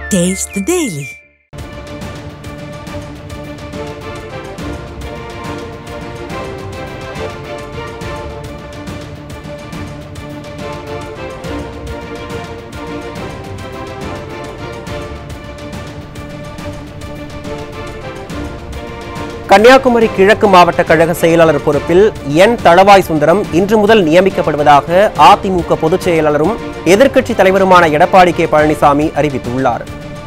Taste the Daily. Kanyakumari கிழக்கு மாவட்ட கழக செயலாளர் பொறுப்பில் என் தளவாய் சுந்தரம் இன்று முதல் நியமிக்கப்படுவதாக அதிமுக பொதுச் செயலாளரும் எதிர்க்கட்சி தலைவருமான எடப்பாடி கே பழனிசாமி அறிவித்துள்ளார்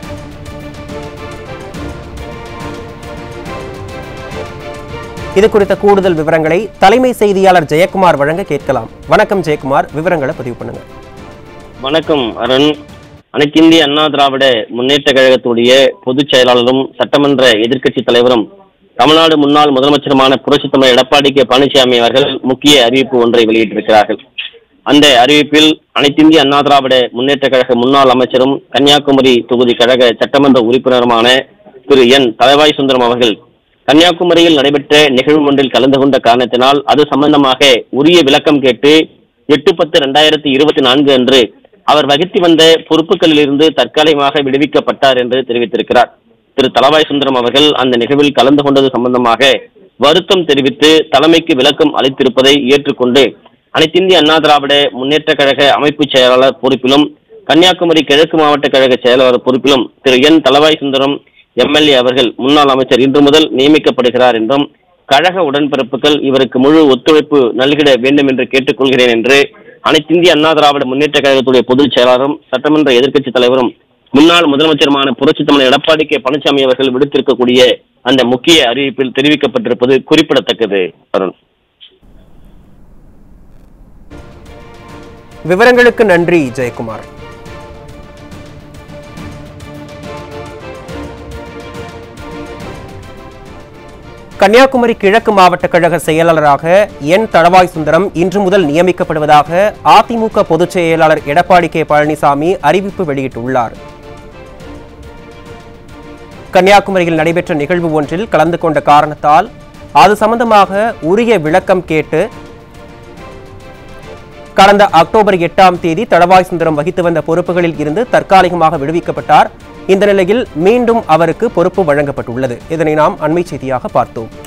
இது குறித்த கூடுதல் விவரங்களை தலைமை செய்தியாளர் ஜெயக்குமார் வழங்க கேட்கலாம் வணக்கம் ஜெயக்குமார் விவரங்களை பதிவு பண்ணுங்க வணக்கம் அருண் அனைத்திந்திய அண்ணா திராவிட முன்னேற்ற கழகத்துடைய பொதுச் செயலாளரும் சட்டமன்ற எதிர்க்கட்சி தலைவரும் தமிழ்நாடு முன்னாள் முதலமைச்சருமான புரட்சித் தலைவர் எடப்பாடி கே பழனிசாமி அவர்கள் முக்கிய அறிவிப்பு ஒன்றை வெளியிட்டிருக்கிறார்கள் அந்த அறிவிப்பில் அனைத்திந்திய அண்ணா திராவிட முன்னேற்ற கழக முன்னாள் அமைச்சரும் கன்னியாகுமரி தொகுதி கழக சட்டமன்ற உறுப்பினருமான திரு என் தலைவாய் சுந்தரம் அவர்கள் கன்னியாகுமரியில் நடைபெற்ற நிகழ்வு ஒன்றில் கலந்து கொண்ட காரணத்தினால் அது சம்பந்தமாக உரிய விளக்கம் கேட்டு எட்டு பத்து ரெண்டாயிரத்தி இருபத்தி நான்கு அன்று அவர் வகித்து வந்த பொறுப்புகளிலிருந்து தற்காலிகமாக விடுவிக்கப்பட்டார் என்று தெரிவித்திருக்கிறார் திரு தலவாய் சுந்தரம் அவர்கள் அந்த நிகழ்வில் கலந்து கொண்டது சம்பந்தமாக வருத்தம் தெரிவித்து தலைமைக்கு விளக்கம் அளித்திருப்பதை ஏற்றுக்கொண்டு அனைத்திந்திய அண்ணா திராவிட முன்னேற்ற கழக அமைப்பு செயலாளர் பொறுப்பிலும் கன்னியாகுமரி கிழக்கு மாவட்ட கழக செயலாளர் பொறுப்பிலும் திரு என் தலவாய் சுந்தரம் எம்எல்ஏ அவர்கள் முன்னாள் அமைச்சர் இன்று முதல் நியமிக்கப்படுகிறார் என்றும் கழக உடன்பிறப்புகள் இவருக்கு முழு ஒத்துழைப்பு நல்கிட வேண்டும் என்று கேட்டுக்கொள்கிறேன் என்று அனைத்திந்திய அண்ணா திராவிட முன்னேற்ற கழகத்துடைய பொதுச் செயலாளரும் சட்டமன்ற எதிர்க்கட்சித் தலைவரும் முன்னாள் முதலமைச்சருமான புரட்சித் தமிழர் எடப்பாடி கே பழனிசாமி அவர்கள் விடுத்திருக்கக்கூடிய அந்த முக்கிய அறிவிப்பில் தெரிவிக்கப்பட்டிருப்பது குறிப்பிடத்தக்கது அருண் விவரங்களுக்கு நன்றி ஜெயக்குமார் கன்னியாகுமரி கிழக்கு மாவட்ட கழக செயலாளராக என் தளவாய் சுந்தரம் இன்று முதல் நியமிக்கப்படுவதாக அதிமுக பொதுச் செயலாளர் எடப்பாடி கே பழனிசாமி அறிவிப்பு வெளியிட்டுள்ளார் கன்னியாகுமரியில் நடைபெற்ற நிகழ்வு ஒன்றில் கலந்து கொண்ட காரணத்தால் அது சம்பந்தமாக உரிய விளக்கம் கேட்டு கடந்த அக்டோபர் எட்டாம் தேதி தளவாய் சுந்தரம் வகித்து வந்த பொறுப்புகளில் இருந்து தற்காலிகமாக விடுவிக்கப்பட்டார் இந்த நிலையில் மீண்டும் அவருக்கு பொறுப்பு வழங்கப்பட்டுள்ளது இதனை நாம் அண்மை செய்தியாக பார்த்தோம்